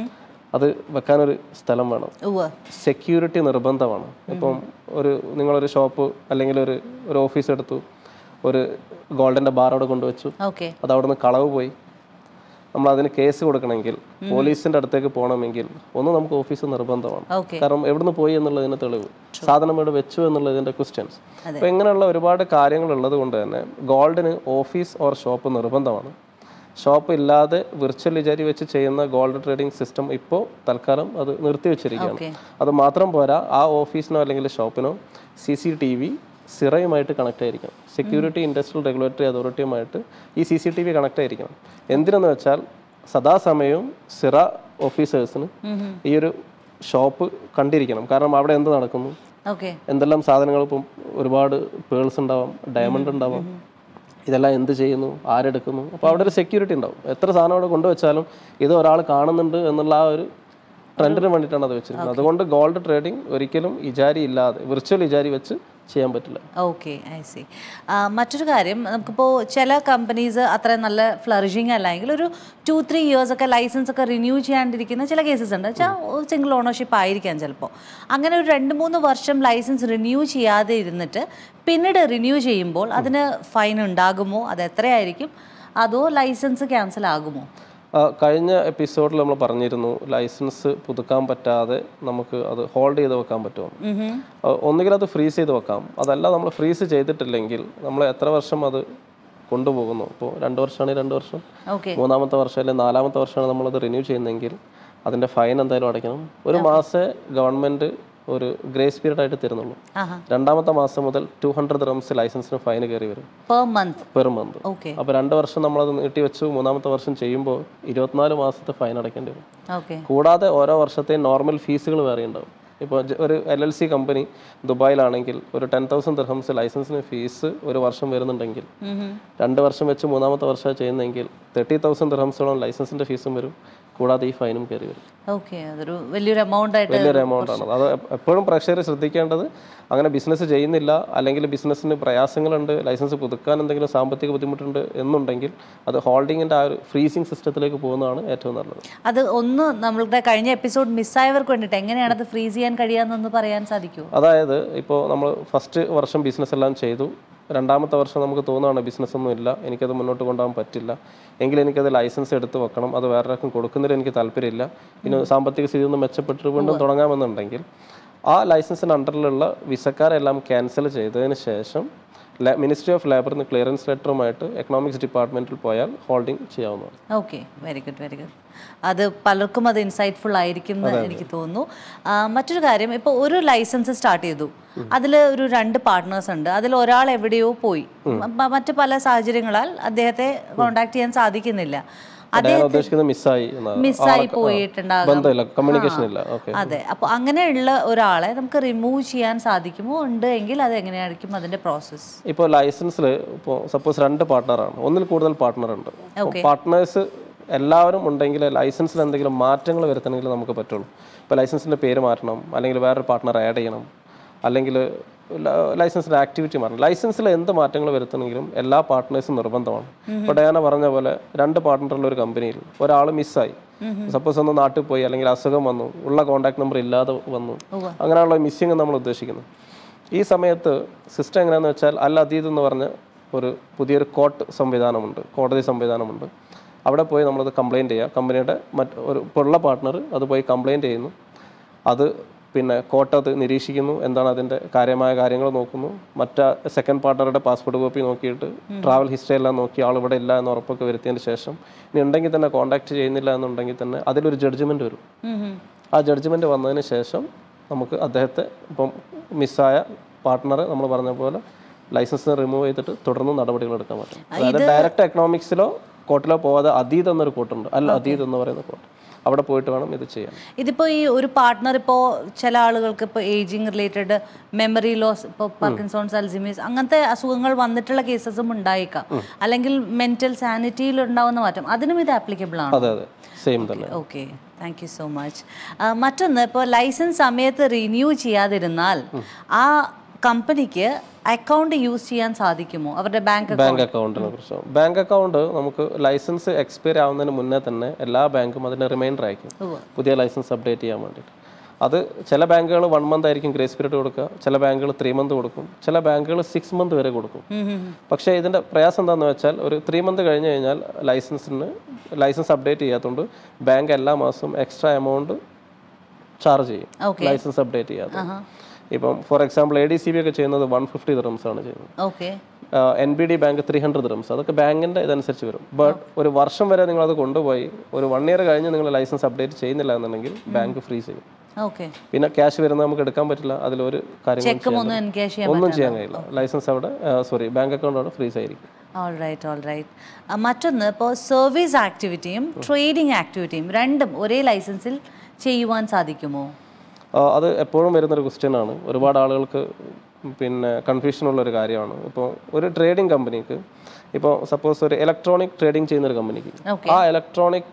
അത് വെക്കാനൊരു സ്ഥലം വേണം ഉവ്വ് സെക്യൂരിറ്റി നിർബന്ധമാണ് ഇപ്പം ഒരു നിങ്ങളൊരു ഷോപ്പ് അല്ലെങ്കിൽ ഒരു ഒരു ഓഫീസ് എടുത്തു ഒരു ഗോൾഡിൻ്റെ ബാർ അവിടെ കൊണ്ടുവച്ചു ഓക്കെ അത് അവിടെ നിന്ന് കളവ് പോയി നമ്മൾ അതിന് കേസ് കൊടുക്കണമെങ്കിൽ പോലീസിന്റെ അടുത്തേക്ക് പോകണമെങ്കിൽ ഒന്ന് നമുക്ക് ഓഫീസ് നിർബന്ധമാണ് ഓക്കെ കാരണം എവിടുന്ന് പോയി എന്നുള്ളതിന് തെളിവ് സാധനം ഇവിടെ വെച്ചു എന്നുള്ളതിന്റെ ക്വസ്റ്റ്യൻസ് അപ്പോൾ ഇങ്ങനെയുള്ള ഒരുപാട് കാര്യങ്ങൾ ഉള്ളത് കൊണ്ട് തന്നെ ഗോൾഡിന് ഓഫീസ് ഓർ ഷോപ്പ് നിർബന്ധമാണ് ഷോപ്പ് ഇല്ലാതെ വിർച്വൽ വിചാരി വെച്ച് ചെയ്യുന്ന ഗോൾഡ് ട്രേഡിംഗ് സിസ്റ്റം ഇപ്പോൾ തൽക്കാലം അത് നിർത്തിവെച്ചിരിക്കുകയാണ് ഓക്കെ അത് മാത്രം പോരാ ആ ഓഫീസിനോ അല്ലെങ്കിൽ ഷോപ്പിനോ സി സി ടി വി സിറയുമായിട്ട് കണക്ട് ആയിരിക്കണം സെക്യൂരിറ്റി ഇൻഡസ്ട്രിയൽ റെഗുലേറ്ററി അതോറിറ്റിയുമായിട്ട് ഈ C C T V connect ആയിരിക്കണം എന്തിനെന്ന് വെച്ചാൽ സദാസമയവും സിറ ഓഫീസേഴ്സിന് ഈ ഒരു ഷോപ്പ് കണ്ടിരിക്കണം കാരണം അവിടെ എന്ത് നടക്കുന്നു ഓക്കെ എന്തെല്ലാം സാധനങ്ങൾ ഇപ്പം ഒരുപാട് പേൾസ് ഉണ്ടാവാം ഡയമണ്ട് ഉണ്ടാവാം ഇതെല്ലാം എന്ത് ചെയ്യുന്നു ആരെടുക്കുന്നു അപ്പോൾ അവിടെ ഒരു സെക്യൂരിറ്റി ഉണ്ടാവും എത്ര സാധനം അവിടെ കൊണ്ടുവച്ചാലും ഇത് ഒരാൾ കാണുന്നുണ്ട് എന്നുള്ള ആ ഒരു ട്രെൻഡിന് വേണ്ടിയിട്ടാണ് അത് വെച്ചിരിക്കുന്നത് അതുകൊണ്ട് ഗോൾഡ് ട്രേഡിംഗ് ഒരിക്കലും ഇജാരി ഇല്ലാതെ വിർച്വൽ ഇജാരി വെച്ച് ചെയ്യാൻ പറ്റില്ല ഓക്കെ ഐ സി മറ്റൊരു കാര്യം നമുക്കിപ്പോൾ ചില കമ്പനീസ് അത്ര നല്ല ഫ്ലറിഷിങ് അല്ല എങ്കിൽ ഒരു ടു ത്രീ ഇയേഴ്സ് ഒക്കെ ലൈസൻസ് ഒക്കെ റിന്യൂ ചെയ്യാണ്ടിരിക്കുന്ന ചില കേസസ് ഉണ്ട് വെച്ചാൽ സിംഗിൾ ഓണർഷിപ്പ് ആയിരിക്കാം ചിലപ്പോൾ അങ്ങനെ ഒരു രണ്ട് മൂന്ന് വർഷം ലൈസൻസ് റിന്യൂ ചെയ്യാതെ ഇരുന്നിട്ട് പിന്നീട് റിന്യൂ ചെയ്യുമ്പോൾ അതിന് ഫൈൻ ഉണ്ടാകുമോ അത് എത്രയായിരിക്കും അതോ ലൈസൻസ് ക്യാൻസൽ ആകുമോ ആ, കഴിഞ്ഞ എപ്പിസോഡിൽ നമ്മൾ പറഞ്ഞിരുന്നു ലൈസൻസ് പുതുക്കാൻ പറ്റാതെ നമുക്ക് അത് ഹോൾഡ് ചെയ്ത് വെക്കാൻ പറ്റുമോ ആ, ഒന്നുകിൽ അത് ഫ്രീസ് ചെയ്ത് വെക്കാം അതല്ല നമ്മൾ ഫ്രീസ് ചെയ്തിട്ടില്ലെങ്കിൽ നമ്മൾ എത്ര വർഷം അത് കൊണ്ടുപോകുന്നു ഇപ്പോൾ രണ്ട് വർഷമാണെങ്കിൽ രണ്ട് വർഷം ഓക്കെ മൂന്നാമത്തെ വർഷം അല്ലെങ്കിൽ നാലാമത്തെ വർഷമാണ് നമ്മളത് റിന്യൂ ചെയ്യുന്നതെങ്കിൽ അതിൻ്റെ ഫൈൻ എന്തായാലും അടയ്ക്കണം ഒരു മാസേ ഗവൺമെൻറ് ഒരു ഗ്രേസ് പീരീഡ് ആയിട്ട് തരുന്നുള്ളൂ ആഹാ രണ്ടാമത്തെ മാസം മുതൽ ടു ഹൺഡ്രഡ് റംസ് ലൈസൻസിന് ഫൈൻ കയറി വരും per month per month okay അപ്പോൾ രണ്ട് വർഷം നമ്മളത് നീട്ടി വെച്ചു മൂന്നാമത്തെ വർഷം ചെയ്യുമ്പോൾ ഇരുപത്തിനാല് മാസത്തെ ഫൈൻ അടയ്ക്കേണ്ടി വരും ഓക്കെ കൂടാതെ ഓരോ വർഷത്തെയും നോർമൽ ഫീസുകൾ വേറെ ഉണ്ടാവും ഇപ്പോൾ ജ- ഒരു എൽ എൽ സി കമ്പനി ദുബായിലാണെങ്കിൽ ഒരു ടെൻ തൗസൻഡ് ദിർഹംസ് ലൈസൻസിന് ഫീസ് ഒരു വർഷം വരുന്നുണ്ടെങ്കിൽ രണ്ട് വർഷം വെച്ച് മൂന്നാമത്തെ വർഷം ചെയ്യുന്നെങ്കിൽ തേർട്ടി തൗസൻഡ് ദിർഹംസോളം ലൈസൻസിൻ്റെ ഫീസും വരും കൂടാതെ ഈ ഫൈനും കയറി വരും ഓക്കെ അതൊരു വലിയൊരു എമൗണ്ട് ആയിട്ട് വലിയൊരു എമൗണ്ട് ആണ് അത് എപ്പ- എപ്പോഴും പ്രേക്ഷകർ ശ്രദ്ധിക്കേണ്ടത് അങ്ങനെ ബിസിനസ് ചെയ്യുന്നില്ല അല്ലെങ്കിൽ ബിസിനസ്സിന് പ്രയാസങ്ങളുണ്ട് ലൈസൻസ് പുതുക്കാൻ എന്തെങ്കിലും സാമ്പത്തിക ബുദ്ധിമുട്ടുണ്ട് എന്നുണ്ടെങ്കിൽ അത് ഹോൾഡിങ്ങിൻ്റെ ആ ഒരു ഫ്രീസിങ് സിസ്റ്റത്തിലേക്ക് പോകുന്നതാണ് ഏറ്റവും നല്ലത് അത് ഒന്ന് നമ്മളുടെ കഴിഞ്ഞ എപ്പിസോഡ് മിസ്സായവർക്ക് വേണ്ടിയിട്ട് എങ്ങനെയാണ് അത് ഫ്രീസ് ചെയ്യാൻ കഴിയാന്നൊന്ന് പറയാൻ സാധിക്കുമോ അതായത് ഇപ്പോൾ നമ്മൾ ഫസ്റ്റ് വർഷം ബിസിനസ് എല്ലാം ചെയ്തു രണ്ടാമത്തെ വർഷം നമുക്ക് തോന്നുകയാണ് ബിസിനസ് ഒന്നും ഇല്ല എനിക്കത് മുന്നോട്ട് കൊണ്ടുപോകാൻ പറ്റില്ല എങ്കിൽ എനിക്കത് ലൈസൻസ് എടുത്ത് വെക്കണം അത് വേറൊരാൾക്കും കൊടുക്കുന്നതിൽ എനിക്ക് താല്പര്യമില്ല ഇനി സാമ്പത്തിക സ്ഥിതി ഒന്ന് മെച്ചപ്പെട്ടിട്ട് വീണ്ടും തുടങ്ങാമെന്നുണ്ടെങ്കിൽ ആ ലൈസൻസിൻ്റെ അണ്ടറിലുള്ള വിസക്കാരെല്ലാം ക്യാൻസൽ ചെയ്തതിന് ശേഷം മിനിസ്ട്രി ഓഫ് ലേബറിന് ക്ലിയറൻസ് ലെറ്ററുമായിട്ട് എക്കണോമിക്സ് ഡിപ്പാർട്ട്മെൻറ്റിൽ പോയാൽ ഹോൾഡിംഗ് ചെയ്യാവുന്നതാണ് okay very good very good അത് പലർക്കും അത് ഇൻസൈറ്റ്ഫുൾ ആയിരിക്കും എന്ന് എനിക്ക് തോന്നുന്നു ആ, മറ്റൊരു കാര്യം ഇപ്പോൾ ഒരു ലൈസൻസ് സ്റ്റാർട്ട് ചെയ്തു അതിൽ ഒരു രണ്ട് പാർട്ട്നേഴ്സ് ഉണ്ട് അതിൽ ഒരാൾ എവിടെയോ പോയി മ- മറ്റ് പല സാഹചര്യങ്ങളാൽ അദ്ദേഹത്തെ കോണ്ടാക്ട് ചെയ്യാൻ സാധിക്കുന്നില്ല ഞാൻ ഉദ്ദേശിക്കുന്നത് മിസ്സായി എന്നാണ് മിസ്സായി പോയിട്ടുണ്ടാകും ബന്ധമില്ല കമ്മ്യൂണിക്കേഷൻ ഇല്ല ഓക്കെ അതെ അപ്പോൾ അങ്ങനെയുള്ള ഒരാളെ നമുക്ക് റിമൂവ് ചെയ്യാൻ സാധിക്കുമോ ഉണ്ട് എങ്കിൽ അത് എങ്ങനെയായിരിക്കും അതിന്റെ പ്രോസസ്സ് ഇപ്പോൾ ലൈസൻസിൽ ഇപ്പോൾ സപ്പോസ് രണ്ട് പാർട്ട്ണറാണ് ഒന്നിൽ കൂടുതൽ പാർട്ട്ണർ ഉണ്ട് പാർട്ട്നേഴ്സ് എല്ലാവരും ഉണ്ടെങ്കിൽ ലൈസൻസിൽ എന്തെങ്കിലും മാറ്റങ്ങൾ വരുത്തണമെങ്കിൽ നമുക്ക് പറ്റുള്ളൂ ഇപ്പോൾ ലൈസൻസിൻ്റെ പേര് മാറ്റണം അല്ലെങ്കിൽ വേറൊരു പാർട്ട്ണർ ആഡ് ചെയ്യണം അല്ലെങ്കിൽ ലൈസൻസിൻ്റെ ആക്ടിവിറ്റി മാറണം ലൈസൻസിൽ എന്ത് മാറ്റങ്ങൾ വരുത്തണമെങ്കിലും എല്ലാ പാർട്ട്നേഴ്സും നിർബന്ധമാണ് ഇപ്പോൾ ഡയാന പറഞ്ഞ പോലെ രണ്ട് പാർട്ട്ണറുള്ള ഒരു കമ്പനിയിൽ ഒരാൾ മിസ്സായി സപ്പോസ് ഒന്ന് നാട്ടിൽ പോയി അല്ലെങ്കിൽ അസുഖം വന്നു ഉള്ള കോൺടാക്ട് നമ്പർ ഇല്ലാതെ വന്നു അങ്ങനെയുള്ള മിസ്സിങ് നമ്മൾ ഉദ്ദേശിക്കുന്നു ഈ സമയത്ത് സിസ്റ്റം എങ്ങനെയാണെന്ന് വെച്ചാൽ അൽ അദീദ് എന്ന് പറഞ്ഞ ഒരു പുതിയൊരു കോർട്ട് സംവിധാനമുണ്ട് കോടതി സംവിധാനമുണ്ട് അവിടെ പോയി നമ്മളത് കംപ്ലയിൻറ്റ് ചെയ്യുക കമ്പനിയുടെ മറ്റ് ഒരു ഇപ്പോൾ ഉള്ള പാർട്ട്ണർ അത് പോയി കംപ്ലയിൻറ്റ് ചെയ്യുന്നു അത് പിന്നെ കോർട്ട് അത് നിരീക്ഷിക്കുന്നു എന്താണ് അതിൻ്റെ കാര്യമായ കാര്യങ്ങൾ നോക്കുന്നു മറ്റേ സെക്കൻഡ് പാർട്ണറുടെ പാസ്പോർട്ട് കോപ്പി നോക്കിയിട്ട് ട്രാവൽ ഹിസ്റ്ററി എല്ലാം നോക്കി ആൾ ഇവിടെ ഇല്ല എന്ന് ഉറപ്പൊക്കെ വരുത്തിയതിന് ശേഷം ഇനി ഉണ്ടെങ്കിൽ തന്നെ കോൺടാക്ട് ചെയ്യുന്നില്ല എന്നുണ്ടെങ്കിൽ തന്നെ അതിലൊരു ജഡ്ജ്മെൻറ്റ് വരും ഉം ഉം. ആ ജഡ്ജ്മെൻറ്റ് വന്നതിന് ശേഷം നമുക്ക് അദ്ദേഹത്തെ ഇപ്പം മിസ്സായ പാർട്ട്ണറെ നമ്മൾ പറഞ്ഞ പോലെ ലൈസൻസ് റിമൂവ് ചെയ്തിട്ട് തുടർന്ന് നടപടികൾ എടുക്കാൻ പറ്റും അതായത് ഡയറക്റ്റ് എക്കണോമിക്സിലോ കോർട്ടിലോ പോവാതെ അതീത് എന്നൊരു കോർട്ടുണ്ട് അല്ല അതീത് എന്ന് പറയുന്ന കോർട്ട് അവിടെ പോയിട്ട് വേണം ഇത് ചെയ്യാൻ ഇതിപ്പോ ഈ ഒരു പാർട്ട്ണർ ഇപ്പോൾ ചില ആളുകൾക്ക് ഇപ്പോൾ ഏജിങ് റിലേറ്റഡ് മെമ്മറി ലോസ് ഇപ്പോൾ പാർക്കിൻസോൺസ് അൽസിമീസ് അങ്ങനത്തെ അസുഖങ്ങൾ വന്നിട്ടുള്ള കേസസും ഉണ്ടായേക്കാം അല്ലെങ്കിൽ മെന്റൽ സാനിറ്റിയിൽ ഉണ്ടാവുന്ന മാറ്റം അതിനും ഇത് ആപ്ലിക്കബിൾ ആണ് അതെ അതെ സെയിം തന്നെ okay thank you so much മറ്റൊന്ന് ഇപ്പോൾ ലൈസൻസ് സമയത്ത് റിന്യൂ ചെയ്യാതിരുന്നാൽ ആ കമ്പനിക്ക് അക്കൗണ്ട് യൂസ് ചെയ്യാൻ സാധിക്കുമോ അവരുടെ ബാങ്ക് ബാങ്ക് അക്കൗണ്ടിനെ കുറിച്ച് ബാങ്ക് അക്കൗണ്ട് നമുക്ക് ലൈസൻസ് എക്സ്പയർ ആവുന്നതിന് മുന്നേ തന്നെ എല്ലാ ബാങ്കും അതിന് റിമൈൻഡർ അയക്കും പുതിയ ലൈസൻസ് അപ്ഡേറ്റ് ചെയ്യാൻ വേണ്ടിയിട്ട് അത് ചില ബാങ്കുകൾ വൺ മന്ത് ആയിരിക്കും ഗ്രേസ് പീരീഡ് കൊടുക്കുക ചില ബാങ്കുകൾ ത്രീ മന്ത് കൊടുക്കും ചില ബാങ്കുകൾ സിക്സ് മന്ത് വരെ കൊടുക്കും പക്ഷേ ഇതിൻ്റെ പ്രയാസം എന്താണെന്ന് വെച്ചാൽ ഒരു ത്രീ മന്ത് കഴിഞ്ഞ് കഴിഞ്ഞാൽ ലൈസൻസിന് ലൈസൻസ് അപ്ഡേറ്റ് ചെയ്യാത്തതുകൊണ്ട് ബാങ്ക് എല്ലാ മാസവും എക്സ്ട്രാ എമൗണ്ട് ചാർജ് ചെയ്യും Okay. ലൈസൻസ് അപ്ഡേറ്റ് ചെയ്യാതെ ഇപ്പം for example A D C B ഒക്കെ ചെയ്യുന്നത് വൺ ഫിഫ്റ്റി ദിറംസ് ആണ് ചെയ്യുന്നത് okay N B D bank three hundred dirhams അതൊക്കെ ബാങ്കിൻ്റെ ഇതനുസരിച്ച് വരും ബട്ട് ഒരു വർഷം വരെ നിങ്ങൾ അത് കൊണ്ടുപോയി ഒരു വൺ ഇയർ കഴിഞ്ഞ് നിങ്ങൾ ലൈസൻസ് അപ്ഡേറ്റ് ചെയ്യുന്നില്ല എന്നുണ്ടെങ്കിൽ ബാങ്ക് ഫ്രീസ് ചെയ്യും ഓക്കെ പിന്നെ ക്യാഷ് വരുന്നത് നമുക്ക് എടുക്കാൻ പറ്റില്ല അതിലൊരു കാര്യങ്ങളും ചെക്കും ഒന്നും എൻകേഷ് ചെയ്യാൻ ഒന്നും ചെയ്യാൻ കഴിയില്ല ലൈസൻസ് അവിടെ സോറി ബാങ്ക് അക്കൗണ്ട് അവിടെ ഫ്രീസ് ആയിരിക്കും ഓൾ റൈറ്റ് ഓൾ റൈറ്റ് മറ്റൊന്ന് ഇപ്പോൾ സർവീസ് ആക്ടിവിറ്റിയും ട്രേഡിംഗ് ആക്ടിവിറ്റിയും രണ്ടും ഒരേ ലൈസൻസിൽ ചെയ്യുവാൻ സാധിക്കുമോ ആ, അത് എപ്പോഴും വരുന്നൊരു ക്വസ്റ്റ്യൻ ആണ് ഒരുപാട് ആളുകൾക്ക് പിന്നെ കൺഫ്യൂഷൻ ഉള്ള ഒരു കാര്യമാണ് ഇപ്പോൾ ഒരു ട്രേഡിംഗ് കമ്പനിക്ക് ഇപ്പോൾ സപ്പോസ് ഒരു ഇലക്ട്രോണിക് ട്രേഡിംഗ് ചെയ്യുന്ന ഒരു കമ്പനിക്ക് Okay. ആ ഇലക്ട്രോണിക്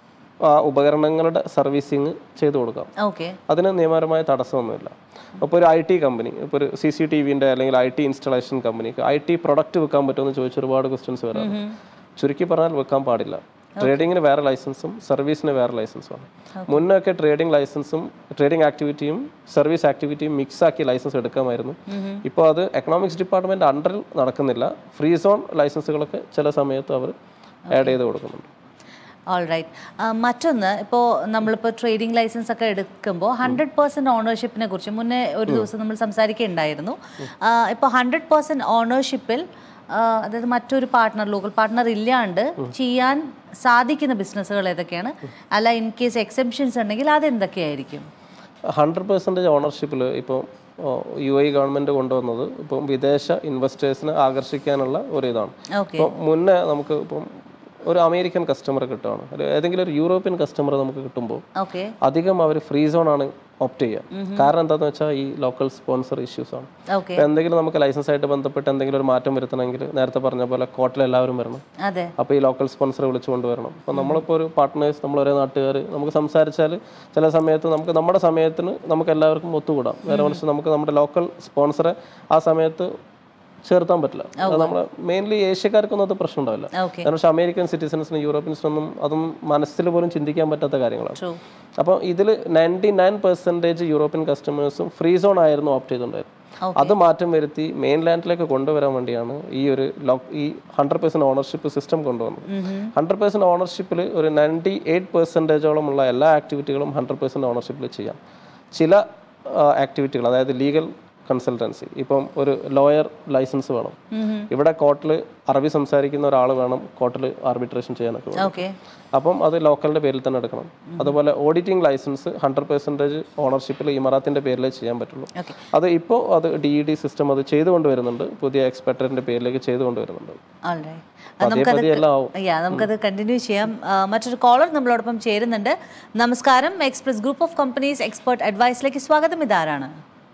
ഉപകരണങ്ങളുടെ സർവീസിങ് ചെയ്തു കൊടുക്കാം ഓക്കെ അതിന് നിയമപരമായ തടസ്സമൊന്നുമില്ല അപ്പോൾ ഒരു ഐ ടി കമ്പനി ഇപ്പോൾ ഒരു സി സി ടി വിൻ്റെ അല്ലെങ്കിൽ ഐ ടി ഇൻസ്റ്റലേഷൻ കമ്പനിക്ക് ഐ ടി പ്രൊഡക്റ്റ് വെക്കാൻ പറ്റുമെന്ന് ചോദിച്ച ഒരുപാട് ക്വസ്റ്റ്യൻസ് വരാം ചുരുക്കി പറഞ്ഞാൽ വെക്കാൻ പാടില്ല ട്രേഡിങ്ങിന് വേറെ ലൈസൻസും സർവീസിന് വേറെ ലൈസൻസുമാണ് മുന്നൊക്കെ ട്രേഡിംഗ് ലൈസൻസും ട്രേഡിംഗ് ആക്ടിവിറ്റിയും സർവീസ് ആക്ടിവിറ്റിയും മിക്സ് ആക്കി ലൈസൻസ് എടുക്കാമായിരുന്നു ഇപ്പോൾ അത് എക്കണോമിക്സ് ഡിപ്പാർട്ട്മെന്റ് അണ്ടറിൽ നടക്കുന്നില്ല ഫ്രീ സോൺ ലൈസൻസുകളൊക്കെ ചില സമയത്ത് അവർ ആഡ് ചെയ്ത് കൊടുക്കുന്നുണ്ട് ഓൾ റൈറ്റ് മറ്റൊന്ന് ഇപ്പോൾ നമ്മളിപ്പോൾ ട്രേഡിംഗ് ലൈസൻസ് ഒക്കെ എടുക്കുമ്പോൾ ഹൺഡ്രഡ് പെർസെൻറ്റ് ഓണർഷിപ്പിനെ കുറിച്ച് മുന്നേ ഒരു ദിവസം നമ്മൾ സംസാരിക്കുകയുണ്ടായിരുന്നു ഇപ്പോൾ ഹൺഡ്രഡ് പെർസെൻറ്റ് ഓണർഷിപ്പിൽ അതായത് മറ്റൊരു പാർട്ട്ണർ ലോക്കൽ പാർട്ട്ണർ ഇല്ലാണ്ട് ചെയ്യാൻ സാധിക്കുന്ന ബിസിനസ്സുകൾ ഏതൊക്കെയാണ് അല്ല ഇൻ കേസ് എക്സെപ്ഷൻസ് ഉണ്ടെങ്കിൽ അത് എന്തൊക്കെയായിരിക്കും ഹൺഡ്രഡ് പെർസെൻറ്റേജ് ഓണർഷിപ്പിൽ ഇപ്പോൾ യു എ ഗവൺമെൻറ് കൊണ്ടുവന്നത് ഇപ്പം വിദേശ ഇൻവെസ്റ്റേഴ്സിനെ ആകർഷിക്കാനുള്ള ഒരു ഇതാണ് ഓക്കെ ഇപ്പം മുന്നേ നമുക്ക് ഇപ്പം ഒരു അമേരിക്കൻ കസ്റ്റമർ കിട്ടുകയാണ് ഒരു ഏതെങ്കിലും ഒരു യൂറോപ്യൻ കസ്റ്റമർ നമുക്ക് കിട്ടുമ്പോൾ ഓക്കെ അധികം അവർ ഫ്രീ സോൺ ആണ് ഓപ്റ്റ് ചെയ്യുക കാരണം എന്താണെന്ന് വെച്ചാൽ ഈ ലോക്കൽ സ്പോൺസർ ഇഷ്യൂസ് ആണ് ഓക്കെ ഇപ്പം എന്തെങ്കിലും നമുക്ക് ലൈസൻസ് ആയിട്ട് ബന്ധപ്പെട്ട് എന്തെങ്കിലും ഒരു മാറ്റം വരുത്തണമെങ്കിൽ നേരത്തെ പറഞ്ഞ പോലെ കോർട്ടിൽ എല്ലാവരും വരണം അതെ അപ്പോൾ ഈ ലോക്കൽ സ്പോൺസറെ വിളിച്ചു കൊണ്ടുവരണം അപ്പോൾ നമ്മളിപ്പോൾ ഒരു പാർട്ട്നേഴ്സ് നമ്മൾ ഒരേ നാട്ടുകാർ നമുക്ക് സംസാരിച്ചാൽ ചില സമയത്ത് നമുക്ക് നമ്മുടെ സമയത്തിന് നമുക്ക് എല്ലാവർക്കും ഒത്തുകൂടാം നേരെ മറിച്ച് നമുക്ക് നമ്മുടെ ലോക്കൽ സ്പോൺസറെ ആ സമയത്ത് ചേർത്താൻ പറ്റില്ല അത് നമ്മുടെ മെയിൻലി ഏഷ്യക്കാർക്കൊന്നും അത് പ്രശ്നം ഉണ്ടാവില്ല ഓക്കെ കാരണം പക്ഷേ അമേരിക്കൻ സിറ്റിസൺസിന് യൂറോപ്യൻസിനൊന്നും അതൊന്നും മനസ്സിൽ പോലും ചിന്തിക്കാൻ പറ്റാത്ത കാര്യങ്ങളാണ് ട്രൂ അപ്പോൾ ഇതിൽ നയൻറ്റി നയൻ പെർസെൻറ്റേജ് യൂറോപ്യൻ കസ്റ്റമേഴ്സും ഫ്രീ സോൺ ആയിരുന്നു ഓപ്റ്റ് ചെയ്തിട്ടുണ്ടായിരുന്നത് അത് മാറ്റം വരുത്തി മെയിൻ ലാൻഡിലേക്ക് കൊണ്ടുവരാൻ വേണ്ടിയാണ് ഈ ഒരു ലോക്ക് ഈ ഹൺഡ്രഡ് പെർസെൻറ്റ് ഓണർഷിപ്പ് സിസ്റ്റം കൊണ്ടുവന്നത് ഹൺഡ്രഡ് പെർസെൻറ്റ് ഓണർഷിപ്പിൽ ഒരു നയൻറ്റി എയ്റ്റ് പെർസെൻറ്റേജോളം ഉള്ള എല്ലാ ആക്ടിവിറ്റികളും ഹൺഡ്രഡ് പെർസെൻറ്റ് ഓണർഷിപ്പിൽ ചെയ്യാം ചില ആക്ടിവിറ്റികൾ അതായത് ലീഗൽ കൺസൾട്ടൻസി ഇപ്പം ഒരു ലോയർ ലൈസൻസ് വേണം ഇവിടെ കോർട്ടിൽ അറബി സംസാരിക്കുന്ന ഒരാൾ വേണം കോർട്ടിൽ ആർബിട്രേഷൻ ചെയ്യാനൊക്കെ വേണം. ഓക്കെ അപ്പം അത് ലോക്കലിൻ്റെ പേരിൽ തന്നെ എടുക്കണം അതുപോലെ ഓഡിറ്റിംഗ് ലൈസൻസ് ഹൺഡ്രഡ് പെർസെൻറ്റേജ് ഓണർഷിപ്പിൽ ഇമറാത്തിൻ്റെ പേരിലേ ചെയ്യാൻ പറ്റുള്ളൂ ഓക്കെ അത് ഇപ്പോൾ അത് ഡി ഇ ഡി സിസ്റ്റം അത് ചെയ്തുകൊണ്ട് വരുന്നുണ്ട് പുതിയ എക്സ്പെക്ടറിൻ്റെ പേരിലേക്ക് ചെയ്തുകൊണ്ട് വരുന്നുണ്ട് ഓൾറൈറ്റ് പതിയെ പതിയെ എല്ലാം ആവും യാ നമുക്കത് കണ്ടിന്യൂ ചെയ്യാം ആ, മറ്റൊരു കോളർ നമ്മളോടൊപ്പം ചേരുന്നുണ്ട് നമസ്കാരം Express group of companies expert അഡ്വൈസിലേക്ക് സ്വാഗതം ഇതാരാണ്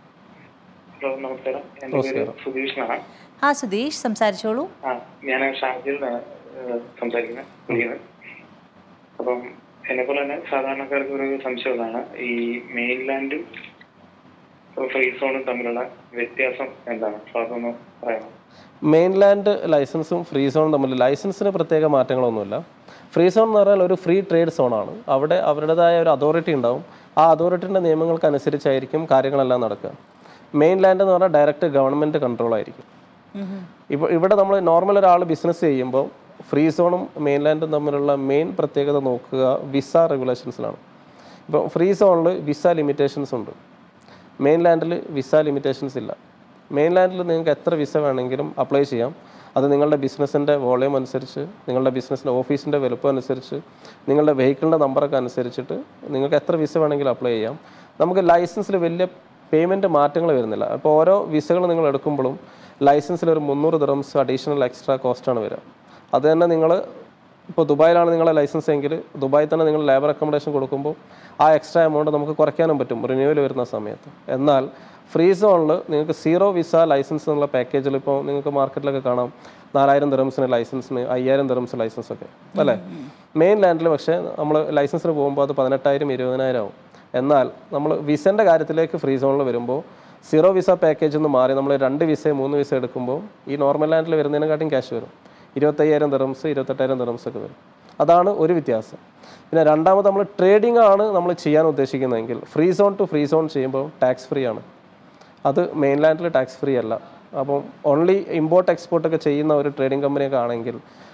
ഹലോ നമസ്കാരം എൻ്റെ പേര് സുധീഷ് ആണ് ആ സുധീഷ് സംസാരിച്ചോളൂ ആ ഞാൻ ഷാർജയിൽ നിന്നാണ് ഏഹ്, സംസാരിക്കുന്നത് വിളിക്കുന്നത് അപ്പം എന്നെ പോലെ തന്നെ സാധാരണക്കാർക്ക് ഒരു സംശയമുള്ളതാണ് ഈ മെയിൻലാൻഡും ഫ്രീ സോണും തമ്മിലുള്ള വ്യത്യാസം എന്താണ് അപ്പോൾ അതൊന്ന് പറയാമോ മെയിൻലാൻഡ് ലൈസൻസും ഫ്രീ സോണും തമ്മിൽ ലൈസൻസിന് പ്രത്യേക മാറ്റങ്ങളൊന്നുമില്ല ഫ്രീ സോൺ എന്ന് പറഞ്ഞാൽ ഒരു ഫ്രീ ട്രേഡ് സോണാണ് അവിടെ അവരുടേതായ ഒരു അതോറിറ്റി ഉണ്ടാവും ആ അതോറിറ്റിൻ്റെ നിയമങ്ങൾക്ക് അനുസരിച്ചായിരിക്കും കാര്യങ്ങളെല്ലാം നടക്കുക മെയിൻലാൻഡ് എന്ന് പറഞ്ഞാൽ ഡയറക്റ്റ് ഗവൺമെൻറ് കൺട്രോൾ ആയിരിക്കും ഇപ്പോൾ ഇവിടെ നമ്മൾ നോർമൽ ഒരാൾ ബിസിനസ് ചെയ്യുമ്പോൾ ഫ്രീ സോണും മെയിൻലാൻഡും തമ്മിലുള്ള മെയിൻ പ്രത്യേകത നോക്കുക വിസ റെഗുലേഷൻസിലാണ് ഇപ്പോൾ ഫ്രീ സോണിൽ വിസ ലിമിറ്റേഷൻസ് ഉണ്ട് മെയിൻലാൻഡിൽ വിസ ലിമിറ്റേഷൻസ് ഇല്ല മെയിൻലാൻഡിൽ നിങ്ങൾക്ക് എത്ര വിസ വേണമെങ്കിലും അപ്ലൈ ചെയ്യാം അത് നിങ്ങളുടെ ബിസിനസ്സിൻ്റെ വോളിയം അനുസരിച്ച് നിങ്ങളുടെ ബിസിനസ്സിൻ്റെ ഓഫീസിൻ്റെ വലുപ്പം അനുസരിച്ച് നിങ്ങളുടെ വെഹിക്കിളിൻ്റെ നമ്പറൊക്കെ അനുസരിച്ചിട്ട് നിങ്ങൾക്ക് എത്ര വിസ വേണമെങ്കിലും അപ്ലൈ ചെയ്യാം നമുക്ക് ലൈസൻസിൽ വലിയ പേയ്മെൻറ്റ് മാറ്റങ്ങൾ വരുന്നില്ല അപ്പോൾ ഓരോ വിസകൾ നിങ്ങൾ എടുക്കുമ്പോഴും ലൈസൻസിൽ ഒരു മുന്നൂറ് ദിറംസ് അഡീഷണൽ എക്സ്ട്രാ കോസ്റ്റാണ് വരിക അത് തന്നെ നിങ്ങൾ ഇപ്പോൾ ദുബായിലാണ് നിങ്ങളെ ലൈസൻസ് എങ്കിൽ ദുബായിൽ തന്നെ നിങ്ങൾ ലേബർ അക്കോമഡേഷൻ കൊടുക്കുമ്പോൾ ആ എക്സ്ട്രാ എമൗണ്ട് നമുക്ക് കുറയ്ക്കാനും പറ്റും റിന്യൂവൽ വരുന്ന സമയത്ത് എന്നാൽ ഫ്രീ സോണിൽ നിങ്ങൾക്ക് സീറോ വിസ ലൈസൻസ് എന്നുള്ള പാക്കേജിൽ ഇപ്പോൾ നിങ്ങൾക്ക് മാർക്കറ്റിലൊക്കെ കാണാം നാലായിരം ദിറംസിന് ലൈസൻസിന് അയ്യായിരം ദിറംസ് ലൈസൻസ് ഒക്കെ അല്ലേ മെയിൻ ലാൻഡിൽ പക്ഷേ നമ്മൾ ലൈസൻസിന് പോകുമ്പോൾ അത് പതിനെട്ടായിരം ഇരുപതിനായിരം ആവും എന്നാൽ നമ്മൾ വിസൻ്റെ കാര്യത്തിലേക്ക് ഫ്രീ സോണിൽ വരുമ്പോൾ സീറോ വിസ പാക്കേജ് നിന്ന് മാറി നമ്മൾ രണ്ട് വിസ മൂന്ന് വിസ എടുക്കുമ്പോൾ ഈ നോർമൽ ലാൻഡിൽ വരുന്നതിനെക്കാട്ടും ക്യാഷ് വരും ഇരുപത്തയ്യായിരം ദിറംസ് ഇരുപത്തെട്ടായിരം ദിറംസ് ഒക്കെ വരും അതാണ് ഒരു വ്യത്യാസം പിന്നെ രണ്ടാമത് നമ്മൾ ട്രേഡിംഗ് ആണ് നമ്മൾ ചെയ്യാൻ ഉദ്ദേശിക്കുന്നതെങ്കിൽ free zone to free zone ചെയ്യുമ്പോൾ ടാക്സ് ഫ്രീ ആണ് അത് മെയിൻലാൻഡിൽ ടാക്സ് ഫ്രീ അല്ല അപ്പം ഓൺലി ഇമ്പോർട്ട് എക്സ്പോർട്ട് ഒക്കെ ചെയ്യുന്ന ഒരു ട്രേഡിംഗ് കമ്പനിയൊക്കെ ആണെങ്കിൽ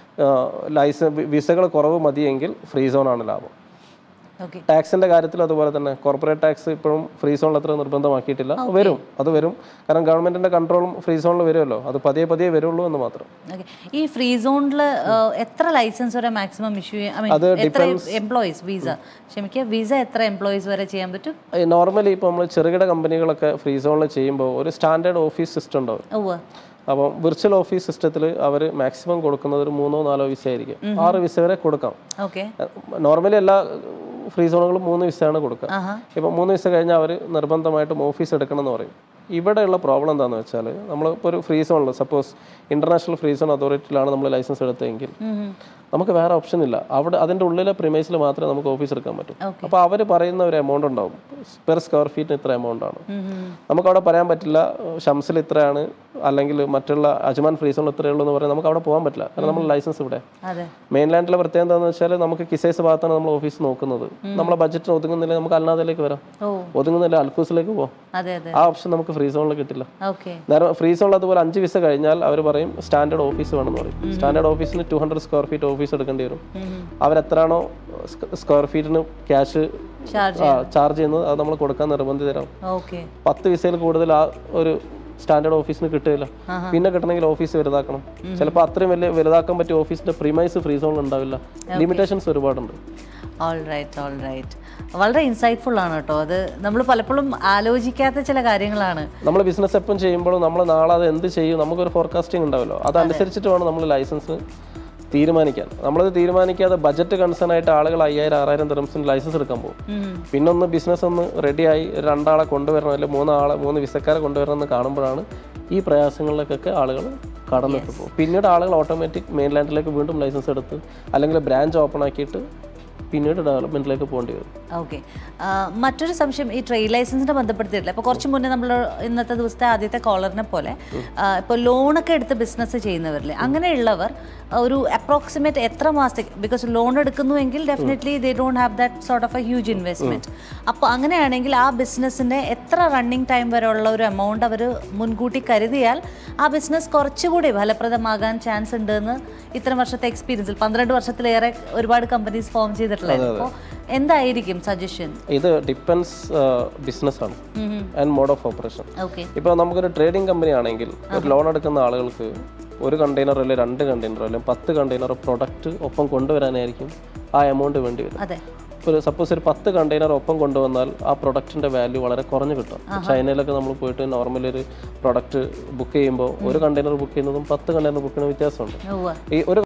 ലൈസൻസ് വിസകൾ കുറവ് മതിയെങ്കിൽ ഫ്രീ സോൺ ആണ് ലാഭം ഓക്കെ ടാക്സിന്റെ കാര്യത്തിൽ അതുപോലെ തന്നെ കോർപ്പറേറ്റ് ടാക്സ് ഇപ്പോഴും ഫ്രീ സോണിൽ അത്ര നിർബന്ധമാക്കിയിട്ടില്ല വരും അത് വരും കാരണം ഗവൺമെന്റിന്റെ കൺട്രോളും ഫ്രീ സോണിൽ വരുമല്ലോ അത് പതിയെ പതിയെ വരുള്ളൂ എന്ന് മാത്രം ഓക്കെ ഈ ഫ്രീ സോണിൽ എത്ര ലൈസൻസ് വരെ മാക്സിമം ഇഷ്യൂ ചെയ്യാം അത് എത്ര എംപ്ലോയീസ് വിസ ക്ഷമിക്കുക വിസ എത്ര എംപ്ലോയീസ് വരെ ചെയ്യാൻ പറ്റും നോർമലി ഇപ്പോൾ നമ്മൾ ചെറുകിട കമ്പനികളൊക്കെ ഫ്രീ സോണിൽ ചെയ്യുമ്പോൾ ഒരു സ്റ്റാൻഡേർഡ് ഓഫീസ് സിസ്റ്റം ഉണ്ടാവും ഉവ്വ് അപ്പം വിർച്വൽ ഓഫീസ് സിസ്റ്റത്തിൽ അവർ മാക്സിമം കൊടുക്കുന്നത് ഒരു മൂന്നോ നാലോ വിസ ആയിരിക്കും ആറ് വിസ വരെ കൊടുക്കാം ഓക്കെ നോർമലി എല്ലാ ഫ്രീ സോണുകളും മൂന്ന് വിസയാണ് കൊടുക്കുക ആഹാ ഇപ്പം മൂന്ന് വിസ കഴിഞ്ഞാൽ അവർ നിർബന്ധമായിട്ടും ഓഫീസ് എടുക്കണം എന്ന് പറയും ഇവിടെയുള്ള പ്രോബ്ലം എന്താണെന്ന് വെച്ചാൽ നമ്മളിപ്പോൾ ഒരു ഫ്രീ സോണിൽ സപ്പോസ് ഇന്റർനാഷണൽ ഫ്രീ സോൺ അതോറിറ്റിയിലാണ് നമ്മൾ ലൈസൻസ് എടുത്തതെങ്കിൽ നമുക്ക് വേറെ ഓപ്ഷൻ ഇല്ല അവിടെ അതിൻ്റെ ഉള്ളിലെ പ്രിമൈസിൽ മാത്രമേ നമുക്ക് ഓഫീസ് എടുക്കാൻ പറ്റൂ Okay. അപ്പോൾ അവർ പറയുന്ന ഒരു എമൗണ്ട് ഉണ്ടാവും പെർ സ്ക്വയർ ഫീറ്റിന് ഇത്ര എമൗണ്ട് ആണ് നമുക്ക് അവിടെ പറയാൻ പറ്റില്ല ഷംസിൽ ഇത്രയാണ് അല്ലെങ്കിൽ മറ്റുള്ള അജ്മാൻ ഫ്രീ സോണിൽ ഇത്രയേ ഉള്ളൂ എന്ന് പറയാൻ നമുക്ക് അവിടെ പോകാൻ പറ്റില്ല കാരണം നമ്മൾ ലൈസൻസ് ഇവിടെ അതെ മെയിൻലാൻഡിലെ പ്രത്യേകത എന്താണെന്ന് വെച്ചാൽ നമുക്ക് കിസൈസ് ഭാഗത്താണ് നമ്മൾ ഓഫീസ് നോക്കുന്നത് നമ്മളെ ബഡ്ജറ്റിന് ഒതുങ്ങുന്നില്ല നമുക്ക് അൽനാദിലേക്ക് വരാം ഓ ഒതുങ്ങുന്നില്ല അൽക്കൂസിലേക്ക് പോകാം അതെ അതെ ആ ഓപ്ഷൻ നമുക്ക് ഫ്രീ സോണിൽ കിട്ടില്ല ഓക്കെ നേരെ ഫ്രീ സോണിൽ അതുപോലെ അഞ്ച് വിസ കഴിഞ്ഞാൽ അവർ പറയും സ്റ്റാൻഡേർഡ് ഓഫീസ് വേണമെന്ന് പറയും സ്റ്റാൻഡേർഡ് ഓഫീസിന് two hundred square feet office എടുക്കേണ്ടി വരും അവരെത്രാണോ സ്ക്വയർ ഫീറ്റിന് ക്യാഷ് ചാർജ് ചാർജ് ചെയ്യുന്നത് അത് നമ്മൾ കൊടുക്കാൻ നിർബന്ധിതരാവും ഓക്കെ പത്ത് വിസയിൽ കൂടുതൽ ആ ഒരു സ്റ്റാൻഡേർഡ് ഓഫീസിന് കിട്ടില്ല പിന്നെ കിട്ടണമെങ്കിൽ ഓഫീസ് വലുതാക്കണം ചിലപ്പോൾ അത്രയും വലിയ വലുതാക്കാൻ പറ്റിയ ഓഫീസിന്റെ പ്രിമൈസ് ഫ്രീ സോണിൽ ഉണ്ടാവില്ല ലിമിറ്റേഷൻസ് ഒരുപാടുണ്ട് ഓൾ റൈറ്റ് ഓൾ റൈറ്റ് വളരെ ഇൻസൈറ്റ്ഫുൾ ആണ് കേട്ടോ അത് നമ്മൾ പലപ്പോഴും ആലോചിക്കാത്ത ചില കാര്യങ്ങളാണ് നമ്മൾ ബിസിനസ് എപ്പം ചെയ്യുമ്പോഴും നമ്മൾ നാളെ അത് എന്ത് ചെയ്യും നമുക്കൊരു ഫോർകാസ്റ്റിംഗ് ഉണ്ടാവല്ലോ അതനുസരിച്ചിട്ട് വേണം നമ്മൾ ലൈസൻസ് തീരുമാനിക്കാൻ നമ്മളത് തീരുമാനിക്കാതെ ബജറ്റ് കൺസേൺ ആയിട്ട് ആളുകൾ അയ്യായിരം ആറായിരം ദിറംസിന് ലൈസൻസ് എടുക്കാൻ പോകും പിന്നെ ഒന്ന് ബിസിനസ് ഒന്ന് റെഡിയായി രണ്ടാളെ കൊണ്ടുവരണം അല്ലെങ്കിൽ മൂന്നാളെ മൂന്ന് വിസക്കാരെ കൊണ്ടുവരണം എന്ന് കാണുമ്പോഴാണ് ഈ പ്രയാസങ്ങളിലേക്കൊക്കെ ആളുകൾ കടന്നിട്ട് പോകും പിന്നീട് ആളുകൾ ഓട്ടോമാറ്റിക് മെയിൻലാൻഡിലേക്ക് വീണ്ടും ലൈസൻസ് എടുത്ത് അല്ലെങ്കിൽ ബ്രാഞ്ച് ഓപ്പൺ ആക്കിയിട്ട് പിന്നീട് ഡെവലപ്മെന്റിലേക്ക് പോകേണ്ടി വരും ഓക്കെ മറ്റൊരു സംശയം ഈ ട്രേഡ് ലൈസൻസിനെ ബന്ധപ്പെടുത്തിയിട്ടില്ല ഇപ്പോൾ കുറച്ച് മുന്നേ നമ്മൾ ഇന്നത്തെ ദിവസത്തെ ആദ്യത്തെ കോളറിനെ പോലെ ഇപ്പോൾ ലോണൊക്കെ എടുത്ത് ബിസിനസ് ചെയ്യുന്നവരില്ലേ അങ്ങനെയുള്ളവർ ഒരു അപ്രോക്സിമേറ്റ് എത്ര മാസത്തേക്ക് ബിക്കോസ് ലോൺ എടുക്കുന്നുവെങ്കിൽ definitely they don't have that sort of a huge investment അപ്പോൾ അങ്ങനെയാണെങ്കിൽ ആ ബിസിനസ്സിൻ്റെ എത്ര റണ്ണിങ് ടൈം വരെ ഉള്ള ഒരു എമൗണ്ട് അവർ മുൻകൂട്ടി കരുതിയാൽ ആ ബിസിനസ് കുറച്ചുകൂടി ഫലപ്രദമാകാൻ ചാൻസ് ഉണ്ടെന്ന് ഇത്തരം വർഷത്തെ എക്സ്പീരിയൻസിൽ പന്ത്രണ്ട് വർഷത്തിലേറെ ഒരുപാട് കമ്പനീസ് ഫോം ചെയ്തിട്ടുള്ളത് അപ്പോൾ എന്തായിരിക്കും സജഷൻ ഇത് ഡിപ്പെൻസ് ബിസിനസ് ആണ് and mode of operation okay ഇപ്പോൾ നമുക്കൊരു ട്രേഡിംഗ് കമ്പനി ആണെങ്കിൽ ഒരു ലോൺ എടുക്കുന്ന ആളുകൾക്ക് ഒരു കണ്ടെയ്നർ അല്ലെങ്കിൽ രണ്ട് കണ്ടെയ്നർ അല്ലെങ്കിൽ പത്ത് കണ്ടെയ്നർ പ്രൊഡക്റ്റ് ഒപ്പം കൊണ്ടുവരാനായിരിക്കും ആ എമൗണ്ട് വേണ്ടി വരും അതെ ഒരു സപ്പോസ് ഒരു പത്ത് കണ്ടെയ്നർ ഒപ്പം കൊണ്ടുവന്നാൽ ആ പ്രൊഡക്റ്റിന്റെ വാല്യൂ വളരെ കുറഞ്ഞു കിട്ടും ചൈനയിലൊക്കെ നമ്മൾ പോയിട്ട് നോർമലി ഒരു പ്രൊഡക്റ്റ് ബുക്ക് ചെയ്യുമ്പോൾ ഒരു കണ്ടെയ്നർ ബുക്ക് ചെയ്യുന്നതും പത്ത് കണ്ടെയ്നർ ബുക്ക് ചെയ്യുന്ന വ്യത്യാസമുണ്ട് ഉവ്വ് ഈ ഒരു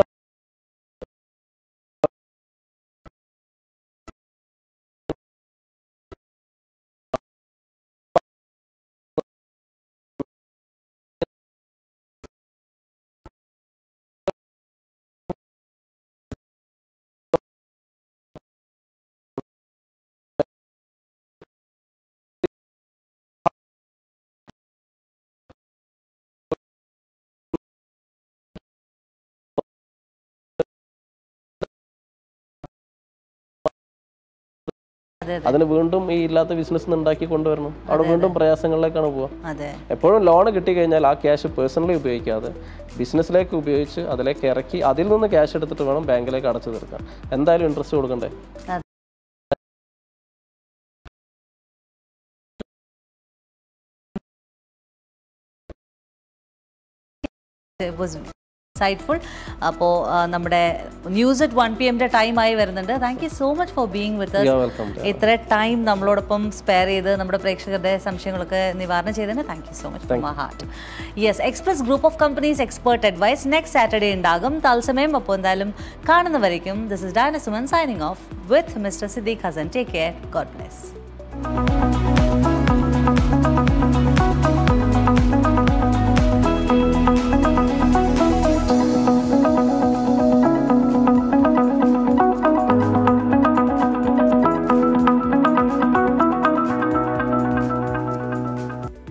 അതെ അതെ അതിന് വീണ്ടും ഈ ഇല്ലാത്ത ബിസിനസ് ഉണ്ടാക്കി കൊണ്ടുവരണം അവിടെ വീണ്ടും പ്രയാസങ്ങളിലേക്കാണ് പോവുക അതെ എപ്പോഴും ലോൺ കിട്ടിക്കഴിഞ്ഞാൽ ആ ക്യാഷ് പേഴ്സണലി ഉപയോഗിക്കാതെ ബിസിനസ്സിലേക്ക് ഉപയോഗിച്ച് അതിലേക്ക് ഇറക്കി അതിൽ നിന്ന് ക്യാഷ് എടുത്തിട്ട് വേണം ബാങ്കിലേക്ക് അടച്ചു തീർക്കാൻ എന്തായാലും ഇൻട്രസ്റ്റ് കൊടുക്കണ്ടേ അതെ വാസ് ഇൻസൈറ്റ്ഫുൾ അപ്പോൾ നമ്മുടെ ന്യൂസ് അറ്റ് വൺ പി എമ്മിൻ്റെ ടൈമായി വരുന്നുണ്ട് thank you so much for being with You're welcome. ഇത്ര ടൈം നമ്മളോടൊപ്പം സ്പെയർ ചെയ്ത് നമ്മുടെ പ്രേക്ഷകരുടെ സംശയങ്ങളൊക്കെ നിവാരണം ചെയ്തതിന് thank you so much from my heart yes Express group of companies expert advice next Saturday ഉണ്ടാകും തത്സമയം അപ്പോൾ എന്തായാലും കാണുന്നവരേക്കും this is Dana Suman signing off with mister Siddique Hassan take care God bless